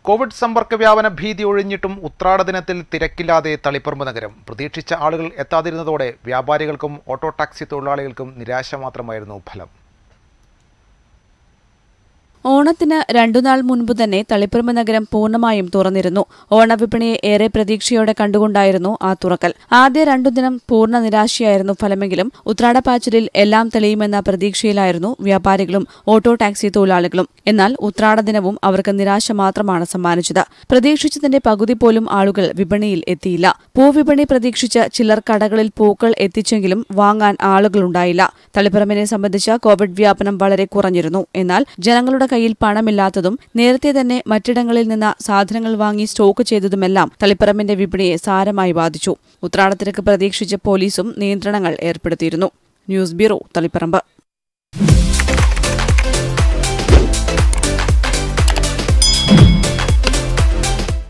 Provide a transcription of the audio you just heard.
Covid സമ്പർക്ക വ്യാപന ഭീതി ഒഴിഞ്ഞിട്ടും ഉത്രാട ദിനത്തിൽ തിരക്കില്ലാതെ തളിപ്പറമ്പ് നഗരം പ്രതീക്ഷിച്ച ആളുകൾ എത്താതിരുന്നതോടെ വ്യാപാരികൾക്കും ഓട്ടോ ടാക്സി തൊഴിലാളികൾക്കും നിരാശ മാത്രമായിരുന്നു ഫലം ഓണത്തിന് രണ്ടുനാൾ മുൻപ് തന്നെ തളിപ്പറമ്പ് നഗരം പൂർണ്ണമായും തുറന്നിരുന്നു ഓണവിപണിയെ ഏറെ പ്രതീക്ഷയോടെ കണ്ടുകൊണ്ടായിരുന്നു ആ തുറക്കൽ ആദ്യ രണ്ടു ദിനം പൂർണ്ണ നിരാശയായിരുന്നു ഫലമെങ്കിലും ഉത്രാടപ്പാച്ചിലിൽ എല്ലാം തെളിയുമെന്ന പ്രതീക്ഷയിലായിരുന്നു വ്യാപാരികളും ഓട്ടോ ടാക്സി തൊഴിലാളികളും എന്നാൽ ഉത്രാട ദിനവും അവർക്ക് നിരാശ മാത്രമാണ് സമ്മാനിച്ചത് പ്രതീക്ഷിച്ചതിന്റെ പകുതി പോലും ആളുകൾ വിപണിയിൽ എത്തിയില്ല പൂവിപണി പ്രതീക്ഷിച്ച് ചിലർ കടകളിൽ പൂക്കൾ എത്തിച്ചെങ്കിലും വാങ്ങാൻ ആളുകളുണ്ടായില്ല തളിപ്പറമ്പിനെ സംബന്ധിച്ച് കോവിഡ് വ്യാപനം വളരെ കുറഞ്ഞിരുന്നു എന്നാൽ ജനങ്ങളുടെ കയ്യിൽ പണമില്ലാത്തതും നേരത്തെ തന്നെ മറ്റിടങ്ങളിൽ നിന്ന് സാധനങ്ങൾ വാങ്ങി സ്റ്റോക്ക് ചെയ്തതുമെല്ലാം തളിപ്പറമ്പിന്റെ വിപണിയെ സാരമായി ബാധിച്ചു ഉത്രാടത്തിരക്ക് പ്രതീക്ഷിച്ച് പോലീസും നിയന്ത്രണങ്ങൾ ഏർപ്പെടുത്തിയിരുന്നു ന്യൂസ് ബ്യൂറോ തളിപ്പറമ്പ്